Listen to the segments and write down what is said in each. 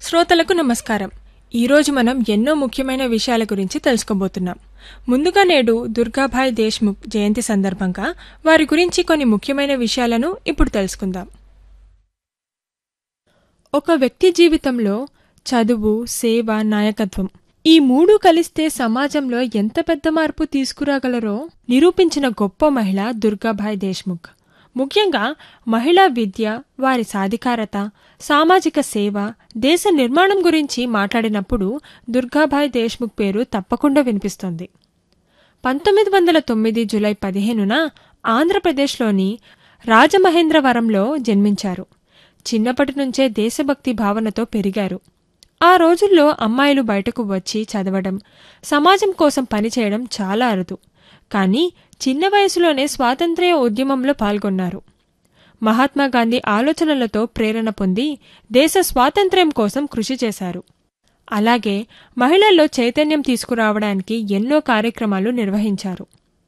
శ్రోతలకు నమస్కారం ఈరోజు మనం ఎన్నో ముఖ్యమైన విషయాల గురించి తెలుసుకోబోతున్నాం ముందుగా నేడు దుర్గాభాయ్ దేశ్ముఖ్ జయంతి సందర్భంగా వారి గురించి కొన్ని ముఖ్యమైన విషయాలను ఇప్పుడు తెలుసుకుందాం ఒక వ్యక్తి జీవితంలో చదువు సేవ నాయకత్వం ఈ మూడు కలిస్తే సమాజంలో ఎంత పెద్ద మార్పు తీసుకురాగలరో నిరూపించిన గొప్ప మహిళ దుర్గాభాయ్ దేశ్ముఖ్ ముఖ్యంగా మహిళా విద్య వారి సాధికారత సామాజిక సేవ దేశ నిర్మాణం గురించి మాట్లాడినప్పుడు దుర్గాభాయ్ దేశ్ముఖ్ పేరు తప్పకుండా వినిపిస్తోంది పంతొమ్మిది వందల తొమ్మిది జులై పదిహేనున ఆంధ్రప్రదేశ్లోని రాజమహేంద్రవరంలో జన్మించారు చిన్నప్పటి నుంచే దేశభక్తి భావనతో పెరిగారు ఆ రోజుల్లో అమ్మాయిలు బయటకు వచ్చి చదవడం సమాజం కోసం పనిచేయడం చాలా అరుదు కానీ చిన్న వయసులోనే స్వాతంత్ర్య ఉద్యమంలో పాల్గొన్నారు మహాత్మా గాంధీ ఆలోచనలతో ప్రేరణ పొంది దేశ స్వాతంత్ర్యం కోసం కృషి చేశారు అలాగే మహిళల్లో చైతన్యం తీసుకురావడానికి ఎన్నో కార్యక్రమాలు నిర్వహించారు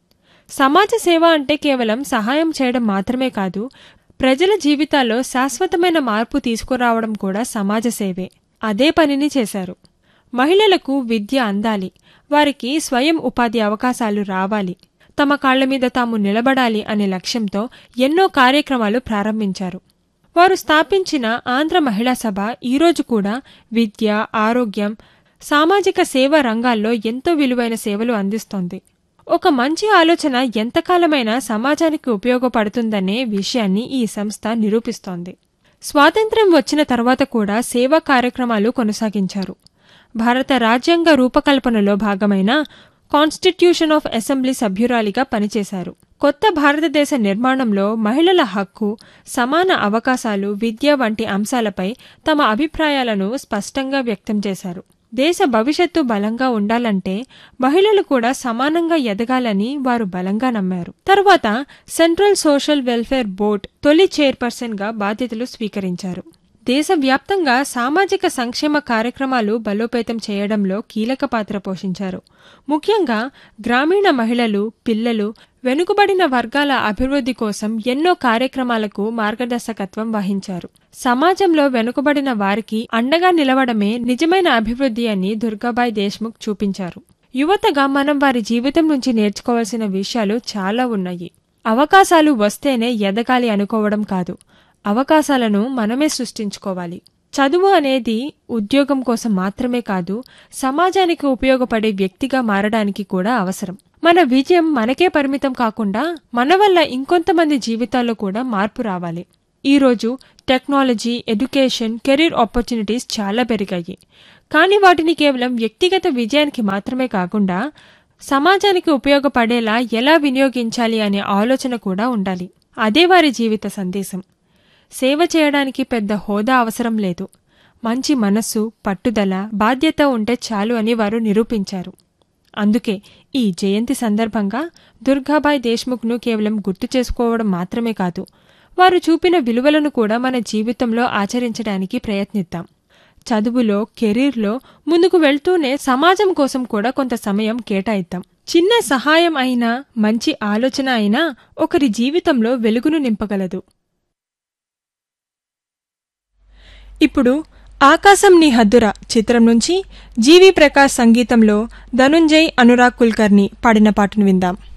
సమాజ సేవ అంటే కేవలం సహాయం చేయడం మాత్రమే కాదు ప్రజల జీవితాల్లో శాశ్వతమైన మార్పు తీసుకురావడం కూడా సమాజ సేవే అదే పనిని చేశారు మహిళలకు విద్య అందాలి వారికి స్వయం ఉపాధి అవకాశాలు రావాలి తమ కాళ్ల మీద తాము నిలబడాలి అనే లక్ష్యంతో ఎన్నో కార్యక్రమాలు ప్రారంభించారు వారు స్థాపించిన ఆంధ్ర మహిళా సభ ఈరోజు కూడా విద్య ఆరోగ్యం సామాజిక సేవ రంగాల్లో ఎంతో విలువైన సేవలు అందిస్తోంది ఒక మంచి ఆలోచన ఎంతకాలమైనా సమాజానికి ఉపయోగపడుతుందనే విషయాన్ని ఈ సంస్థ నిరూపిస్తోంది స్వాతంత్ర్యం వచ్చిన తర్వాత కూడా సేవా కార్యక్రమాలు కొనసాగించారు భారత రాజ్యాంగ రూపకల్పనలో భాగమైన కాన్స్టిట్యూషన్ ఆఫ్ అసెంబ్లీ సభ్యురాలిగా పనిచేశారు కొత్త భారతదేశ నిర్మాణంలో మహిళల హక్కు సమాన అవకాశాలు విద్య వంటి అంశాలపై తమ అభిప్రాయాలను స్పష్టంగా వ్యక్తం చేశారు దేశ భవిష్యత్తు బలంగా ఉండాలంటే మహిళలు కూడా సమానంగా ఎదగాలని వారు బలంగా నమ్మారు తరువాత సెంట్రల్ సోషల్ వెల్ఫేర్ బోర్డ్ తొలి చైర్పర్సన్ గా బాధ్యతలు స్వీకరించారు దేశవ్యాప్తంగా సామాజిక సంక్షేమ కార్యక్రమాలు బలోపేతం చేయడంలో కీలక పాత్ర పోషించారు ముఖ్యంగా గ్రామీణ మహిళలు పిల్లలు వెనుకబడిన వర్గాల అభివృద్ధి కోసం ఎన్నో కార్యక్రమాలకు మార్గదర్శకత్వం వహించారు సమాజంలో వెనుకబడిన వారికి అండగా నిలవడమే నిజమైన అభివృద్ధి అని దుర్గాబాయ్ దేశ్ముఖ్ చూపించారు యువతగా మనం వారి జీవితం నుంచి నేర్చుకోవాల్సిన విషయాలు చాలా ఉన్నాయి అవకాశాలు వస్తేనే ఎదగాలి అనుకోవడం కాదు అవకాశాలను మనమే సృష్టించుకోవాలి చదువు అనేది ఉద్యోగం కోసం మాత్రమే కాదు సమాజానికి ఉపయోగపడే వ్యక్తిగా మారడానికి కూడా అవసరం మన విజయం మనకే పరిమితం కాకుండా మన వల్ల ఇంకొంతమంది జీవితాల్లో కూడా మార్పు రావాలి ఈరోజు టెక్నాలజీ ఎడ్యుకేషన్ కెరీర్ ఆపర్చునిటీస్ చాలా పెరిగాయి కానీ వాటిని కేవలం వ్యక్తిగత విజయానికి మాత్రమే కాకుండా సమాజానికి ఉపయోగపడేలా ఎలా వినియోగించాలి అనే ఆలోచన కూడా ఉండాలి అదే వారి జీవిత సందేశం సేవ చేయడానికి పెద్ద హోదా అవసరం లేదు మంచి మనస్సు పట్టుదల బాధ్యత ఉంటే చాలు అని వారు నిరూపించారు అందుకే ఈ జయంతి సందర్భంగా దుర్గాబాయ్ దేశ్ముఖ్ను కేవలం గుర్తు చేసుకోవడం మాత్రమే కాదు వారు చూపిన విలువలను కూడా మన జీవితంలో ఆచరించడానికి ప్రయత్నిద్దాం చదువులో కెరీర్లో ముందుకు వెళ్తూనే సమాజం కోసం కూడా కొంత సమయం కేటాయిద్దాం చిన్న సహాయం అయినా మంచి ఆలోచన అయినా ఒకరి జీవితంలో వెలుగును నింపగలదు ఇప్పుడు ఆకాశం నీ హద్దుర చిత్రం నుంచి జీవి ప్రకాష్ సంగీతంలో ధనుంజయ్ అనురాగ్ కుల్కర్ని పాడిన పాటను విందాం